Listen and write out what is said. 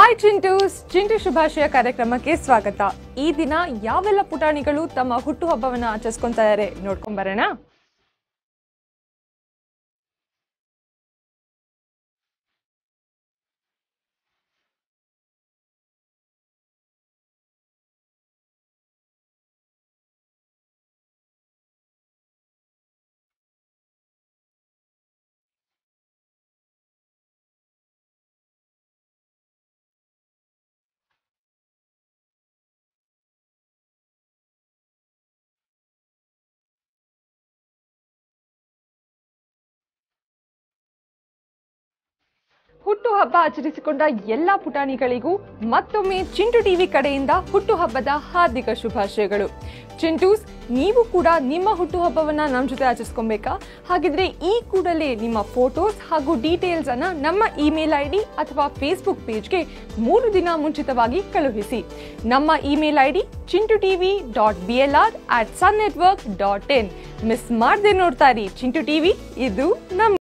hi ಚಿಂಟೂಸ್ Chintu ಶುಭಾಶಯ ಕಾರ್ಯಕ್ರಮಕ್ಕೆ ಸ್ವಾಗತ ಈ ದಿನ ಯಾವೆಲ್ಲ ಪುಟಾಣಿಗಳು ತಮ್ಮ ಹುಟ್ಟುಹಬ್ಬವನ್ನ ಆಚರಿಸ್ಕೊಂತಾ ಇದ್ದಾರೆ ನೋಡ್ಕೊಂಡ್ ಬರೋಣ ಹುಟ್ಟುಹಬ್ಬ ಆಚರಿಸಿಕೊಂಡ ಎಲ್ಲಾ ಪುಟಾಣಿಗಳಿಗೂ ಮತ್ತೊಮ್ಮೆ ಚಿಂಟು ಟಿವಿ ಕಡೆಯಿಂದ ಹುಟ್ಟುಹಬ್ಬದ ಹಾರ್ದಿಕ ಶುಭಾಶಯಗಳು ಚಿಂಟೂಸ್ ನೀವು ಕೂಡ ನಿಮ್ಮ ಹುಟ್ಟುಹಬ್ಬವನ್ನ ನಮ್ಮ ಜೊತೆ ಆಚರಿಸ್ಕೊಬೇಕಾ ಹಾಗಿದ್ರೆ ಈ ಕೂಡಲೇ ನಿಮ್ಮ ಫೋಟೋಸ್ ಹಾಗೂ ಡೀಟೇಲ್ಸ್ ಅನ್ನ ನಮ್ಮ ಇಮೇಲ್ ಐ ಡಿ ಅಥವಾ ಫೇಸ್ಬುಕ್ ಪೇಜ್ಗೆ ಮೂರು ದಿನ ಮುಂಚಿತವಾಗಿ ಕಳುಹಿಸಿ ನಮ್ಮ email I D Chintu TV dot B L R at Sun network dot in miss ಮಾಡದೆ ನೋಡ್ತಾ ಇರಿ ಚಿಂಟು ಟಿವಿ ಇದು ನಮ್ಮ